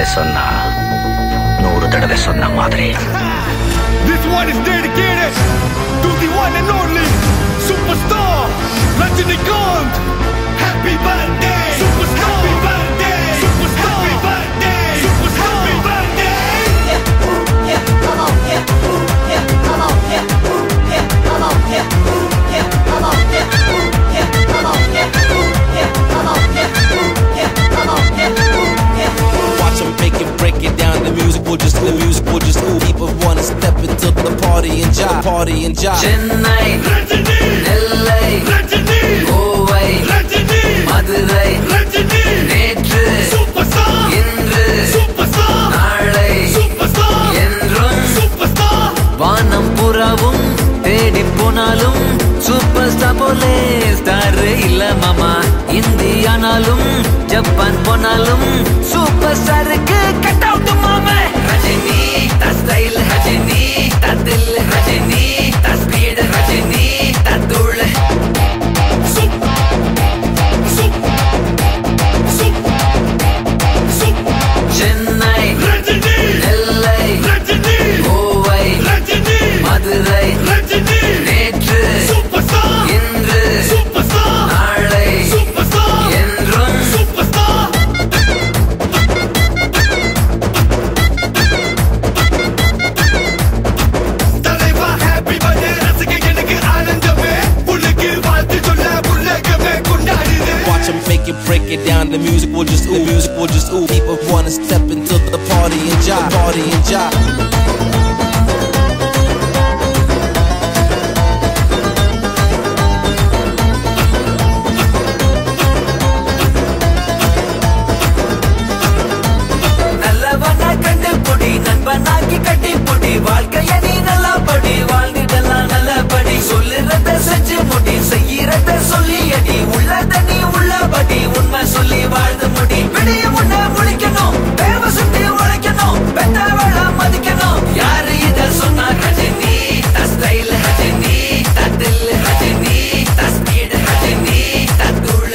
தடவை சொன்னா நூறு தடவை சொன்ன மாதிரி This one is dedicated to the one and only superstar Rajinikanth. Happy birthday, superstar. Happy birthday, superstar. Happy birthday, superstar. Happy birthday. Watch them make it, break it down. The music will just, the music will just move. People wanna step into the party and jive, party and jive. Chennai Rajini, Nellai Rajini, Kovai Rajini, Madurai Rajini. நேற்று Superstar, இன்று superstar, நாளை superstar, என்றும் superstar. வானம் புறாவும் தேடி போனாலும் super star போலே star இல்ல மாமா இந்தியானாலும் ஜப்பான் போனாலும் சூப்பர் ஸ்டாருக்கு கட் அவுட் மாமா ரஜினி தா ஸ்டைல் ரஜினி தா தில் ரஜினி தா ஸ்பீட் ரஜினி தா தூள் சென்னை நெல்லை கோவை மதுரை நேற்று இன்று நாளை என்றும் Watch them make it, break it down. The music will just ooh, the music will just ooh. People wanna step into the party and jive, party and jive. நல்லவன கண்டுபிடி நண்பனாக்கி கட்டிப்புடி வாழ்க்கைய நீ நல்லா படி வாழ்ந்திடலாம் நல்லபடி சொல்லுறத செஞ்சு முடி செய்யறத சொல்லி அடி உள்ளத நீ உள்ளபடி உண்மை சொல்லி வாழ்ந்து முடி விடிய முன்ன முழிக்கணும் தேவை சுத்தி உழைக்கணும் பெத்தவள மதிக்கணும் யாரு இத சொன்னா ரஜினி ஸ்டைல் ரஜினி தில் ரஜினி ஸ்பீட் ரஜினி தூள்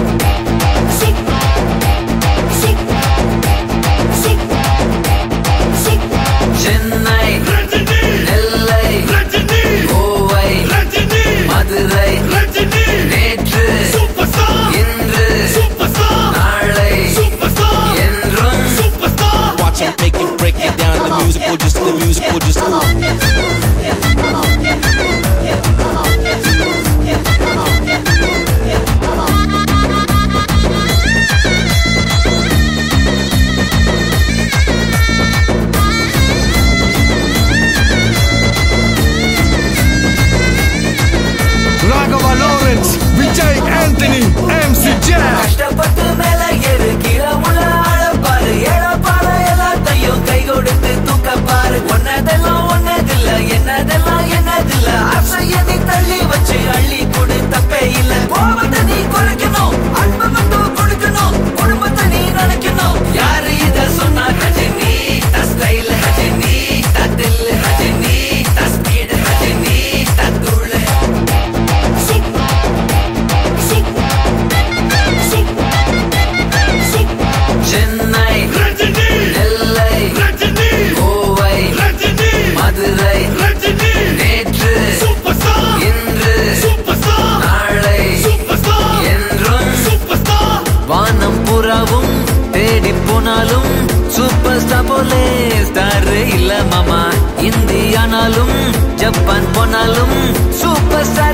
சென்னை நெல்லை கோவை மதுரை நேற்று இன்று நாளை என்றும் Watch them make it, break it down. The music will just, the music will just ooh. Raghava Lawrence, Vijay Anthony, MC Jazz. கஷ்டப்பட்டு மேல ஏறு கீழே உள்ள ஆழப்பாரு ஏழப்பாரு எல்லாத்தையும் கை கொடுத்து தூக்கப்பாரு ஒன்னதெல்லாம் ஒன்னதில்ல என்னதெல்லாம் என்னதில்ல ஆசைய நீ தள்ளி வச்சு அள்ளி கொடு தப்பே இல்ல கோபத்தை நீ குறைக்கணும் அன்பை மட்டும் கொடுக்கணும் குடும்பத்தை நீ நினைக்கணும் யாரு இத சொன்னா Rajini the style Rajini the தில் Rajini the speed Rajini the தூள் சென்னை நெல்லை கோவை மதுரை நேற்று இன்று நாளை என்றும் வானம் புறாவும் தேடி போனாலும் சூப்பர் ஸ்டார் போலே ஸ்டார் இல்ல மாமா இந்தியானாலும் ஜப்பான் போனாலும் சூப்பர் ஸ்டார்